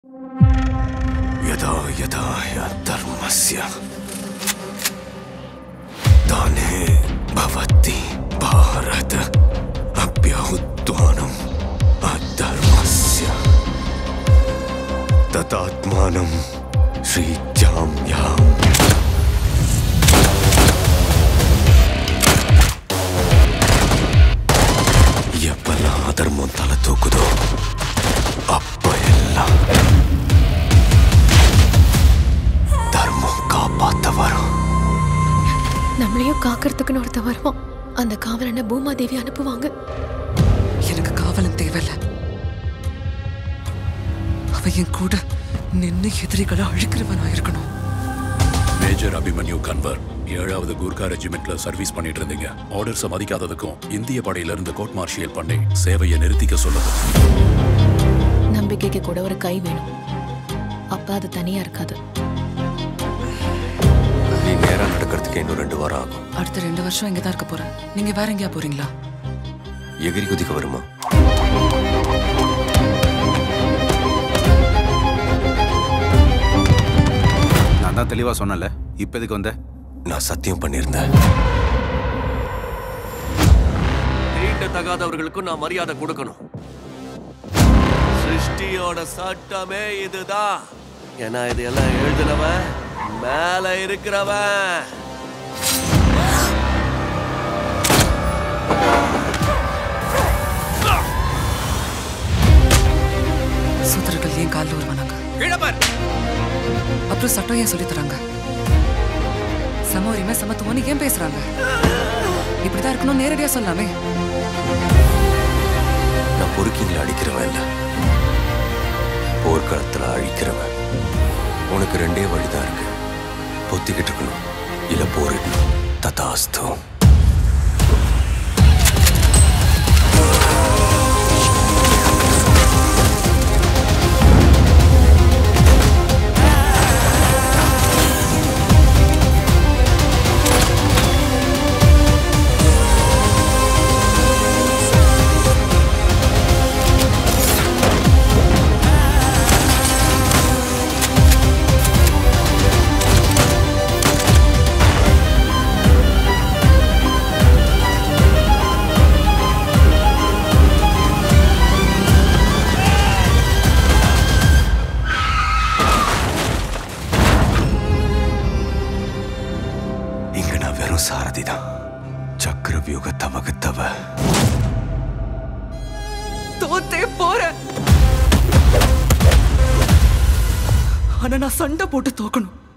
यदा यदा ह्य धर्मस्य दाने भवति भारत अभ्युत्थानम् अधर्मस्य तदात्मानं श्रीजां याम् எப்பெல்லாம் அதர்மம் தலை தூக்குதோ அப்ப எல்லாம் தர்மம் காப்பாத்த வரும் நம்மளையும் காக்கிறதுக்குன்னு ஒருத்த வருவான் அந்த காவலனை பூமாதேவி அனுப்புவாங்க எனக்கு காவலன் தேவையில்ல அவ என் கூட நின்னு எதிரிகளை அழிக்கிறவனா இருக்கணும் மேஜர் அபிமன்யு கன்வர் ஏழாவது கூர்கா ரெஜிமெண்ட்ல சர்வீஸ் பண்ணிட்டு இருந்தீங்க ஆர்டர்ஸை மதிக்காததுக்கும் இந்திய படையில இருந்து கோர்ட் மார்ஷியல் பண்ணி சேவையை நிறுத்திக்க சொல்லுது நம்பிக்கைக்கு கூட ஒரு கை வேணும் அப்ப அது தனியா இருக்காது நீ நேரா நடக்கிறதுக்கு இன்னும் ரெண்டு வாரம் ஆகும் அடுத்த ரெண்டு வருஷம் இங்க தான் இருக்க போறேன் நீங்க வேற எங்கேயா போறீங்களா எகிரி குதிக்க வருமா நான் தான் தெளிவா சொன்னல இப்ப எதுக்கு வந்த நான் சத்தியம் பண்ணியிருந்தேன் தீண்டத்தகாதவர்களுக்கும் நான் மரியாதை கொடுக்கணும் சிருஷ்டியோட சட்டமே இதுதான் ஏன்னா இது எல்லாம் எழுதினவன் மேல இருக்கிறவன் சூத்திரர்கள் ஏன் காலில் வருவானாங்க அப்புறம் சட்டம் ஏன் சொல்லி தராங்க சம உரிமை சமத்துவம்னு ஏன் பேசுறாங்க இப்படிதான் இருக்கணும் நேரடியா சொல்லாமே நான் பொறுக்கிங்களை அடிக்கிறவன் இல்ல போர்க்களத்துல அழிக்கிறவன் உனக்கு ரெண்டே வழிதான் இருக்கு பொத்திக்கிட்டு இருக்கணும் இல்ல போரிடணும் ததாஸ்து இங்க நான் வெறும் சாரதி தான் சக்கர வியூகத்தை வகுத்தவ தோத்தே போறேன் ஆனா நான் சண்டை போட்டு தோக்கணும்